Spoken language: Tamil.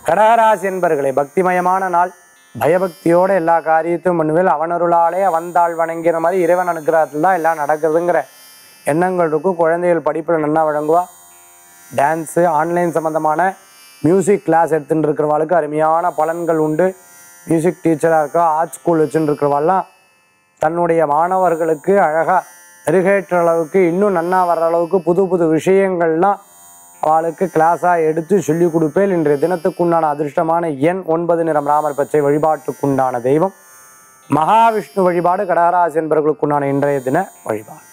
கடகராசி என்பர்களே பக்திமயமான நாள் பயபக்தியோட எல்லா காரியத்தையும் பண்ணுவேல் அவனருளாலே அவந்தாள் வணங்கிற மாதிரி இறைவன் அனுகிரகத்தில் தான் எல்லாம் நடக்குதுங்கிற எண்ணங்கள் இருக்கும் குழந்தைகள் படிப்பில் நல்லா வழங்குவா டான்ஸு ஆன்லைன் சம்மந்தமான மியூசிக் கிளாஸ் எடுத்துட்டு இருக்கிறவாளுக்கு அருமையான பலன்கள் உண்டு மியூசிக் டீச்சராக இருக்கா ஆர்ட் ஸ்கூல் வச்சுட்டு இருக்கிறவாள்லாம் தன்னுடைய மாணவர்களுக்கு அழகாக மெருகேற்ற அளவுக்கு இன்னும் நன்னா வர்ற அளவுக்கு புது புது விஷயங்கள்லாம் அவளுக்கு கிளாஸாக எடுத்து சொல்லிக் கொடுப்பேன் இன்றைய தினத்துக்குண்டான அதிர்ஷ்டமான எண் ஒன்பது நிறம் ராமர் பச்சை வழிபாட்டுக்குண்டான தெய்வம் மகாவிஷ்ணு வழிபாடு கடகராசி என்பவர்களுக்குண்டான இன்றைய தின வழிபாடு